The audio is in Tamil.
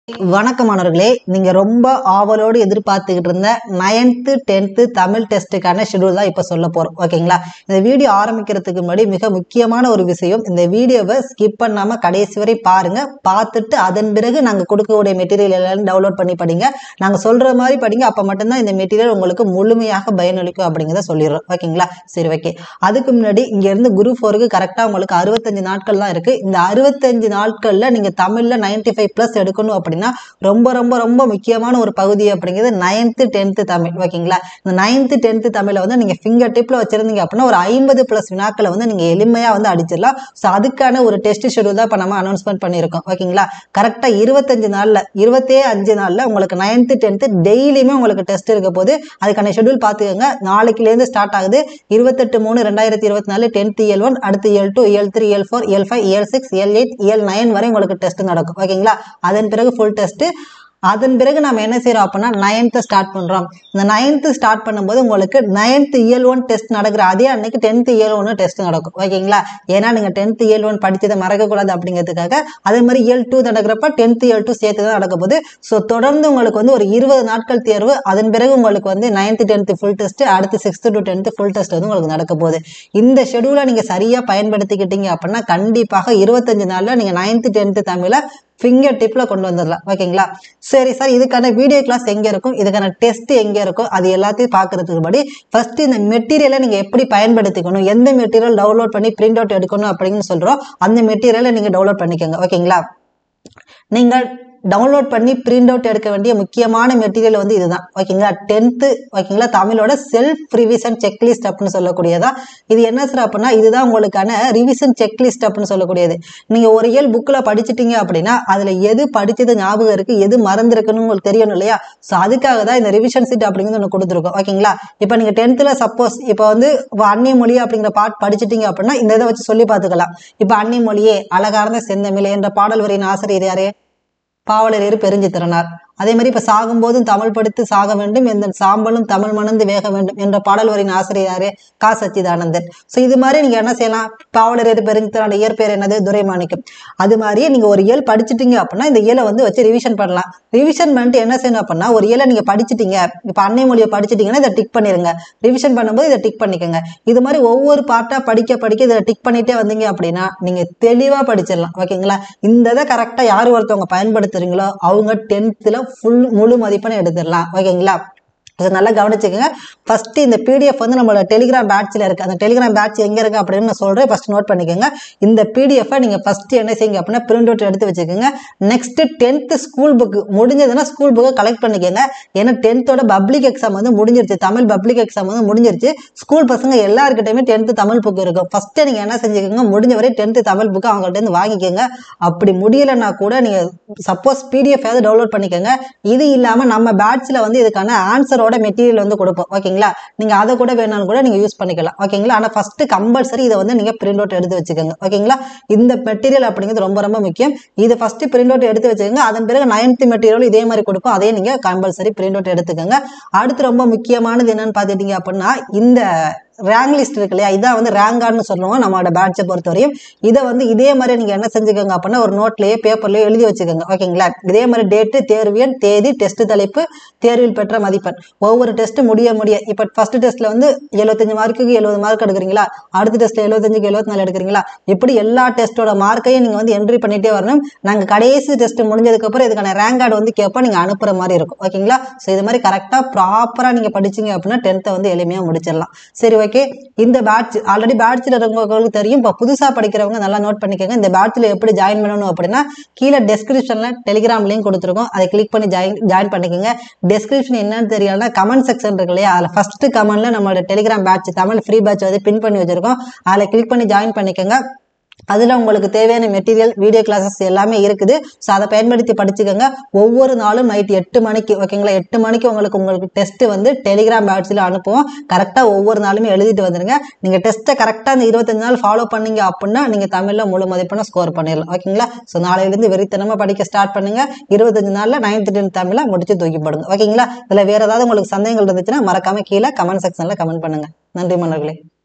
வணக்கம் மாணவர்களே நீங்க ரொம்ப ஆவலோடு எதிர்பார்த்துக்கிட்டு இருந்த நைன்த்து டென்த்து தமிழ் டெஸ்ட்டுக்கான ஷெடியூல் தான் இப்போ சொல்ல போறோம் ஓகேங்களா இந்த வீடியோ ஆரம்பிக்கிறதுக்கு முன்னாடி மிக முக்கியமான ஒரு விஷயம் இந்த வீடியோவை ஸ்கிப் பண்ணாம கடைசி வரை பாருங்க பார்த்துட்டு அதன் பிறகு நாங்க கொடுக்கக்கூடிய மெட்டீரியல் எல்லாம் டவுன்லோட் பண்ணி படிங்க நாங்க சொல்ற மாதிரி படிங்க அப்ப மட்டும்தான் இந்த மெட்டீரியல் உங்களுக்கு முழுமையாக பயனளிக்கும் அப்படிங்கிறத சொல்லிடுறோம் ஓகேங்களா சரி ஓகே அதுக்கு முன்னாடி இங்க இருந்து குரூப் ஃபோருக்கு கரெக்டா உங்களுக்கு அறுபத்தஞ்சு நாட்கள் தான் இருக்கு இந்த அறுபத்தஞ்சு நாட்கள்ல நீங்க தமிழ்ல 95 ஃபைவ் பிளஸ் எடுக்கணும் அப்படின்னா ரொம்ப ரொம்ப ரொம்ப முக்கியமான ஒரு பகுதி அப்படிங்கிறது நைன்த்து டென்த்து தமிழ் ஓகேங்களா இந்த நைன்த்து டென்த்து தமிழை வந்து நீங்க ஃபிங்கர் டிப்ல வச்சிருந்தீங்க அப்படின்னா ஒரு ஐம்பது பிளஸ் வினாக்களை வந்து நீங்க எளிமையா வந்து அடிச்சிடலாம் ஸோ அதுக்கான ஒரு டெஸ்ட் ஷெடியூல் தான் இப்போ நம்ம அனௌன்ஸ்மெண்ட் பண்ணியிருக்கோம் ஓகேங்களா கரெக்டா இருபத்தஞ்சு நாள்ல இருபத்தே அஞ்சு நாள்ல உங்களுக்கு நைன்த்து டென்த்து டெய்லியுமே உங்களுக்கு டெஸ்ட் இருக்க போது அதுக்கான ஷெடியூல் பார்த்துக்கோங்க நாளைக்குலேருந்து ஸ்டார்ட் ஆகுது இருபத்தெட்டு மூணு ரெண்டாயிரத்தி இருபத்தி நாலு டென்த் இயல் ஒன் அடுத்து இயல் டூ இயல் த்ரீ இயல் ஃபோர் இயல் ஃபைவ் இயல் சிக்ஸ் இயல் எயிட் இயல் நைன் வரை உங்களுக்கு டெஸ்ட் நடக்கும் ஓகேங்களா அதன் பிறகு ஃபுல் டெஸ்ட் அதன் பிறகு நம்ம என்ன செய்யறோம் அப்படின்னா நைன்த்து ஸ்டார்ட் பண்றோம் இந்த நைன்த்து ஸ்டார்ட் பண்ணும்போது உங்களுக்கு நைன்த் இயல் ஒன் டெஸ்ட் நடக்கிற அதே அன்னைக்கு டென்த் இயல் ஒன்று டெஸ்ட் நடக்கும் ஓகேங்களா ஏன்னா நீங்க டென்த் இயல் ஒன் படிச்சதை மறக்கக்கூடாது அப்படிங்கிறதுக்காக அதே மாதிரி இயல் டூ நடக்கிறப்ப டென்த் இயல் டூ சேர்த்து தான் நடக்க போகுது ஸோ தொடர்ந்து உங்களுக்கு வந்து ஒரு இருபது நாட்கள் தேர்வு அதன் பிறகு உங்களுக்கு வந்து நைன்த் டென்த் ஃபுல் டெஸ்ட் அடுத்து sixth to tenth full test வந்து உங்களுக்கு நடக்க போகுது இந்த ஷெடியூலை நீங்க சரியா பயன்படுத்திக்கிட்டீங்க அப்படின்னா கண்டிப்பாக இருபத்தஞ்சு நாள்ல நீங்க நைன்த் டென்த் தமிழை ஃபிங்கர் டிப்ல கொண்டு வந்துடலாம் ஓகேங்களா சரி சார் இதுக்கான வீடியோ கிளாஸ் எங்க இருக்கும் இதுக்கான டெஸ்ட் எங்க இருக்கும் அது எல்லாத்தையும் பார்க்கறதுக்கு படி ஃபர்ஸ்ட் இந்த மெட்டீரியலை நீங்க எப்படி பயன்படுத்திக்கணும் எந்த மெட்டீரியல் டவுன்லோட் பண்ணி பிரிண்ட் அவுட் எடுக்கணும் அப்படின்னு சொல்றோம் அந்த மெட்டீரியலை நீங்க டவுன்லோட் பண்ணிக்கோங்க ஓகேங்களா நீங்கள் டவுன்லோட் பண்ணி பிரிண்ட் அவுட் எடுக்க வேண்டிய முக்கியமான மெட்டீரியல் வந்து இதுதான் ஓகேங்களா டென்த்து ஓகேங்களா தமிழோட செல்ஃப் ரிவிஷன் செக்லிஸ்ட் அப்படின்னு சொல்லக்கூடியதா இது என்ன சார் அப்படின்னா இதுதான் உங்களுக்கான ரிவிஷன் செக்லிஸ்ட் அப்படின்னு சொல்லக்கூடியது நீங்க ஒரு இயல் புக்கில் படிச்சிட்டீங்க அப்படின்னா அதுல எது படிச்சது ஞாபகம் இருக்கு எது மறந்துருக்குன்னு உங்களுக்கு தெரியணும் இல்லையா ஸோ அதுக்காக தான் இந்த ரிவிஷன் சீட் அப்படிங்கிறது ஒன்று கொடுத்துருக்கோம் ஓகேங்களா இப்போ நீங்க டென்த்தில் சப்போஸ் இப்போ வந்து இப்போ அந்நிய மொழி அப்படிங்கிற பாட் படிச்சிட்டீங்க அப்படின்னா இந்த இதை வச்சு சொல்லி பார்த்துக்கலாம் இப்போ அந்நிய மொழியே அழகார்ந்த செந்தமிழ் என்ற பாடல் வரியின் ஆசிரியர் யாரு பாவலரேறு பெருஞ்சி திறனார் அதே மாதிரி இப்ப சாகும்போதும் தமிழ் படித்து சாக வேண்டும் எந்த சாம்பலும் தமிழ் மணந்து வேக வேண்டும் என்ற பாடல் வரின் ஆசிரியர் கா சச்சிதானந்தன் ஸோ இது மாதிரி நீங்க என்ன செய்யலாம் பாவலரேறு பெருஞ்சி திறனார் இயற்பெயர் என்னது துரைமாணிக்கம் அது மாதிரி நீங்க ஒரு இயல் படிச்சிட்டீங்க அப்படின்னா இந்த இயலை வந்து வச்சு ரிவிஷன் பண்ணலாம் ரிவிஷன் பண்ணிட்டு என்ன செய்யணும் அப்படின்னா ஒரு இயலை நீங்க படிச்சிட்டீங்க இப்ப அன்னை மொழியை படிச்சிட்டீங்கன்னா இதை டிக் பண்ணிருங்க ரிவிஷன் பண்ணும்போது இதை டிக் பண்ணிக்கோங்க இது மாதிரி ஒவ்வொரு பார்ட்டா படிக்க படிக்க இதை டிக் பண்ணிட்டே வந்தீங்க அப்படின்னா நீங்க தெளிவா படிச்சிடலாம் ஓகேங்களா இந்த இதை கரெக்டா யார் ஒருத்தவங்க பயன்படுத்துறீங்களோ அவங்க டென்த்ல ஃபுல் முழு மதிப்பெண் எடுத்துடலாம் ஓகேங்களா இதை நல்லா கவனிச்சுக்கோங்க ஃபர்ஸ்ட் இந்த பிடிஎஃப் வந்து நம்மளோட டெலிகிராம் பேட்ச்ல இருக்கு அந்த டெலிகிராம் பேட்ச் எங்க இருக்கு அப்படின்னு நான் சொல்றேன் ஃபர்ஸ்ட் நோட் பண்ணிக்கோங்க இந்த பிடிஎஃப் நீங்க ஃபர்ஸ்ட் என்ன செய்யுங்க அப்படின்னா பிரிண்ட் அவுட் எடுத்து வச்சுக்கோங்க நெக்ஸ்ட் டென்த் ஸ்கூல் புக் முடிஞ்சதுன்னா ஸ்கூல் புக்கை கலெக்ட் பண்ணிக்கோங்க ஏன்னா டென்த்தோட பப்ளிக் எக்ஸாம் வந்து முடிஞ்சிருச்சு தமிழ் பப்ளிக் எக்ஸாம் வந்து முடிஞ்சிருச்சு ஸ்கூல் பசங்க எல்லாருக்கிட்டையுமே டென்த் தமிழ் புக் இருக்கும் ஃபர்ஸ்ட் நீங்க என்ன செஞ்சுக்கோங்க முடிஞ்ச வரை டென்த் தமிழ் புக் அவங்கள்ட்ட இருந்து வாங்கிக்கோங்க அப்படி முடியலைன்னா கூட நீங்க சப்போஸ் பிடிஎஃப் ஏதாவது டவுன்லோட் பண்ணிக்கோங்க இது இல்லாம நம்ம பேட்ச்ல வந்து இதுக்கான ஆன்சரோட மெட்டீரியல் வந்து கொடுப்போம் ஓகேங்களா நீங்க அதை கூட வேணாலும் கூட நீங்க யூஸ் பண்ணிக்கலாம் ஓகேங்களா ஆனா ஃபர்ஸ்ட் கம்பல்சரி இதை வந்து நீங்க பிரிண்ட் அவுட் எடுத்து வச்சுக்கோங்க ஓகேங்களா இந்த மெட்டீரியல் அப்படிங்கிறது ரொம்ப ரொம்ப முக்கியம் இது ஃபர்ஸ்ட் பிரிண்ட் அவுட் எடுத்து வச்சுக்கோங்க அதன் பிறகு நைன்த் மெட்டீரியல் இதே மாதிரி கொடுப்போம் அதே நீங்க கம்பல்சரி பிரிண்ட் அவுட் எடுத்துக்கோங்க அடுத்து ரொம்ப முக்கியமானது என்னன்னு பார்த்துட்டீங்க அப்படின்னா இந்த ரேங்க் லிஸ்ட் இருக்கு இல்லையா இதான் வந்து ரேங்கார்ட்னு சொல்லுவோம் நம்மளோட பேட்சை பொறுத்தவரையும் இதை வந்து இதே மாதிரி நீங்க என்ன செஞ்சுக்கோங்க அப்படின்னா ஒரு நோட்லயே பேப்பர்லயே எழுதி வச்சுக்கோங்க ஓகேங்களா இதே மாதிரி டேட்டு தேர்வு எண் தேதி டெஸ்ட் தலைப்பு தேர்வில் பெற்ற மதிப்பெண் ஒவ்வொரு டெஸ்ட் முடிய முடிய இப்போ ஃபர்ஸ்ட் டெஸ்ட்ல வந்து எழுபத்தஞ்சு மார்க்குக்கு எழுபது மார்க் எடுக்கிறீங்களா அடுத்த டெஸ்ட்ல எழுபத்தஞ்சுக்கு எழுபத்தி நாலு எடுக்கிறீங்களா இப்படி எல்லா டெஸ்ட்டோட மார்க்கையும் நீங்க வந்து என்ட்ரி பண்ணிட்டே வரணும் நாங்க கடைசி டெஸ்ட் முடிஞ்சதுக்கு அப்புறம் இதுக்கான ரேங்க் கார்டு வந்து கேட்போம் நீங்க அனுப்புற மாதிரி இருக்கும் ஓகேங்களா ஸோ இது மாதிரி கரெக்டா ப்ராப்பரா நீங்க படிச்சீங்க அப்படின்னா டென்த்தை வந்து எளிமையா முடிச்சிடலாம் சரி ஓகே இந்த பேட்ச் ஆல்ரெடி பேட்ச்ல இருக்கவங்களுக்கு தெரியும் இப்போ புதுசா படிக்கிறவங்க நல்லா நோட் பண்ணிக்கோங்க இந்த பேட்ச்ல எப்படி ஜாயின் பண்ணணும் அப்படின்னா கீழே டெஸ்கிரிப்ஷன்ல டெலிகிராம் லிங்க் கொடுத்துருக்கோம் அதை கிளிக் பண்ணி ஜாயின் ஜாயின் பண்ணிக்கோங்க டெஸ்கிரிப்ஷன் என்னன்னு தெரியலனா கமெண்ட் செக்ஷன் இருக்கு இல்லையா அதில் ஃபர்ஸ்ட் கமெண்ட்ல நம்மளோட Telegram batch Tamil free batch வந்து பின் பண்ணி வச்சிருக்கோம் அதில் கிளிக் பண்ணி ஜாயின் பண்ணிக்கோங்க அதில் உங்களுக்கு தேவையான மெட்டீரியல் வீடியோ கிளாஸஸ் எல்லாமே இருக்குது ஸோ அதை பயன்படுத்தி படிச்சுக்கோங்க ஒவ்வொரு நாளும் நைட் எட்டு மணிக்கு ஓகேங்களா எட்டு மணிக்கு உங்களுக்கு உங்களுக்கு டெஸ்ட் வந்து டெலிகிராம் பேட்ஸில் அனுப்புவோம் கரெக்டாக ஒவ்வொரு நாளுமே எழுதிட்டு வந்துருங்க நீங்கள் டெஸ்ட்டை கரெக்டாக அந்த இருபத்தஞ்சு நாள் ஃபாலோ பண்ணீங்க அப்படின்னா நீங்கள் தமிழில் முழு மதிப்பெண்ணை ஸ்கோர் பண்ணிடலாம் ஓகேங்களா ஸோ நாளையிலேருந்து வெறித்தனமாக படிக்க ஸ்டார்ட் பண்ணுங்க இருபத்தஞ்சு நாளில் நைன்த் டென்த் தமிழை முடிச்சு தூக்கி போடுங்க ஓகேங்களா இதில் வேறு ஏதாவது உங்களுக்கு சந்தேகங்கள் இருந்துச்சுன்னா மறக்காம கீழே கமெண்ட் செக்ஷனில் கமெண்ட் பண்ணுங்க நன்றி மன்னர்களே